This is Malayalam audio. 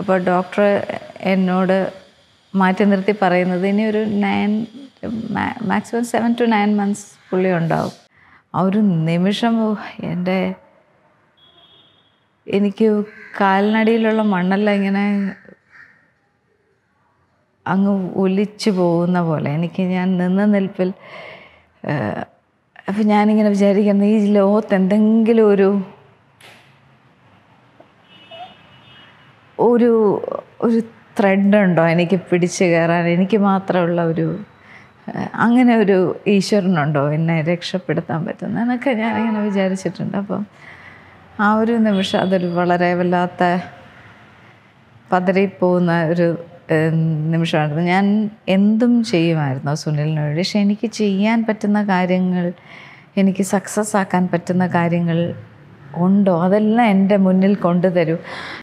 അപ്പോൾ ഡോക്ടർ എന്നോട് മാറ്റി നിർത്തി പറയുന്നത് ഇനി ഒരു nine maximum seven to nine months പുള്ളി ഉണ്ടാവും ആ ഒരു നിമിഷം ഓ, എൻ്റെ എനിക്ക് കാലിനടിയിലുള്ള മണ്ണെല്ലാം ഇങ്ങനെ അങ്ങ് ഒലിച്ചു പോകുന്ന പോലെ എനിക്ക് ഞാൻ നിന്ന നിൽപ്പിൽ അപ്പം ഞാനിങ്ങനെ വിചാരിക്കുന്നത് ഈ ലോകത്ത് എന്തെങ്കിലും ഒരു ഒരു ഒരു ത്രെഡ് ഉണ്ടോ എനിക്ക് പിടിച്ചു കയറാൻ എനിക്ക് മാത്രമുള്ള ഒരു ഏഹ്, അങ്ങനെ ഒരു ഈശ്വരനുണ്ടോ എന്നെ രക്ഷപ്പെടുത്താൻ പറ്റുന്ന എന്നൊക്കെ ഞാനിങ്ങനെ വിചാരിച്ചിട്ടുണ്ട് അപ്പം ആ ഒരു നിമിഷം അതൊരു വളരെ വല്ലാത്ത പതറിപ്പോകുന്ന ഒരു ഏഹ്, നിമിഷമായിരുന്നു ഞാൻ എന്തും ചെയ്യുമായിരുന്നു സുനിലിന് വേണ്ടി പക്ഷെ എനിക്ക് ചെയ്യാൻ പറ്റുന്ന കാര്യങ്ങൾ എനിക്ക് സക്സസ് ആക്കാൻ പറ്റുന്ന കാര്യങ്ങൾ ഉണ്ടോ അതെല്ലാം എൻ്റെ മുന്നിൽ കൊണ്ടുതരൂ